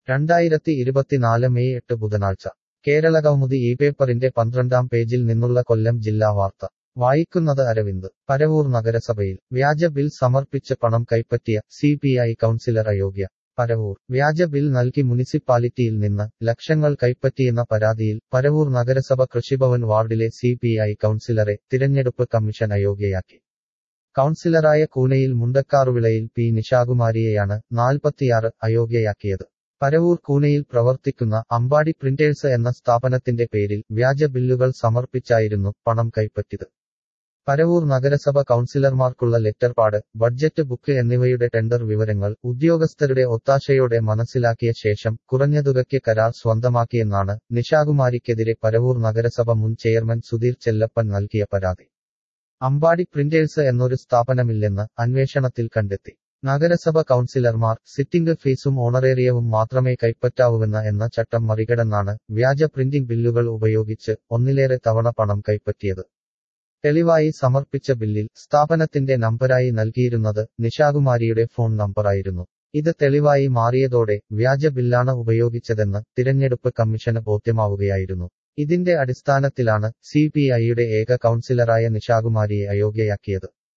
രണ്ടായിരത്തി ഇരുപത്തിനാല് മെയ് എട്ട് ബുധനാഴ്ച കേരളകൗമുദി ഈ പേപ്പറിന്റെ പന്ത്രണ്ടാം പേജിൽ നിന്നുള്ള കൊല്ലം ജില്ലാ വാർത്ത വായിക്കുന്നത് അരവിന്ദ് പരവൂർ നഗരസഭയിൽ വ്യാജ ബിൽ സമർപ്പിച്ച് പണം കൈപ്പറ്റിയ സി പി ഐ കൗൺസിലർ അയോഗ്യ പരവൂർ വ്യാജ ബിൽ നൽകി മുനിസിപ്പാലിറ്റിയിൽ നിന്ന് ലക്ഷങ്ങൾ കൈപ്പറ്റിയെന്ന പരാതിയിൽ പരവൂർ നഗരസഭ കൃഷിഭവൻ വാർഡിലെ സി പി ഐ കൗൺസിലറെ തിരഞ്ഞെടുപ്പ് കമ്മീഷൻ അയോഗ്യയാക്കി കൗൺസിലറായ കൂനയിൽ മുണ്ടക്കാറുവിളയിൽ പി നിഷാകുമാരിയെയാണ് നാൽപ്പത്തിയാറ് അയോഗ്യയാക്കിയത് പരവൂർ കൂനയിൽ പ്രവർത്തിക്കുന്ന അമ്പാടി പ്രിന്റേഴ്സ് എന്ന സ്ഥാപനത്തിന്റെ പേരിൽ വ്യാജ ബില്ലുകൾ സമർപ്പിച്ചായിരുന്നു പണം കൈപ്പറ്റിയത് പരവൂർ നഗരസഭ കൗൺസിലർമാർക്കുള്ള ലെറ്റർ പാഡ് ബഡ്ജറ്റ് ബുക്ക് എന്നിവയുടെ ടെൻഡർ വിവരങ്ങൾ ഉദ്യോഗസ്ഥരുടെ ഒത്താശയോടെ മനസ്സിലാക്കിയ ശേഷം കുറഞ്ഞ തുകയ്ക്ക് കരാർ സ്വന്തമാക്കിയെന്നാണ് നിഷാകുമാരിക്കെതിരെ പരവൂർ നഗരസഭ മുൻ ചെയർമാൻ സുധീർ ചെല്ലപ്പൻ നൽകിയ പരാതി അമ്പാടി പ്രിന്റേഴ്സ് എന്നൊരു സ്ഥാപനമില്ലെന്ന് അന്വേഷണത്തിൽ കണ്ടെത്തി നഗരസഭ കൗൺസിലർമാർ സിറ്റിംഗ് ഫീസും ഓണറേറിയവും മാത്രമേ കൈപ്പറ്റാവൂവെന്ന എന്ന ചട്ടം മറികടന്നാണ് വ്യാജ പ്രിന്റിംഗ് ബില്ലുകൾ ഉപയോഗിച്ച് ഒന്നിലേറെ തവണ പണം കൈപ്പറ്റിയത് തെളിവായി സമർപ്പിച്ച ബില്ലിൽ സ്ഥാപനത്തിന്റെ നമ്പരായി നൽകിയിരുന്നത് നിഷാകുമാരിയുടെ ഫോൺ നമ്പറായിരുന്നു ഇത് തെളിവായി മാറിയതോടെ വ്യാജ ബില്ലാണ് ഉപയോഗിച്ചതെന്ന് തിരഞ്ഞെടുപ്പ് കമ്മീഷന് ബോധ്യമാവുകയായിരുന്നു ഇതിന്റെ അടിസ്ഥാനത്തിലാണ് സി പി ഐയുടെ ഏക കൗൺസിലറായ നിഷാകുമാരിയെ അയോഗ്യയാക്കിയത്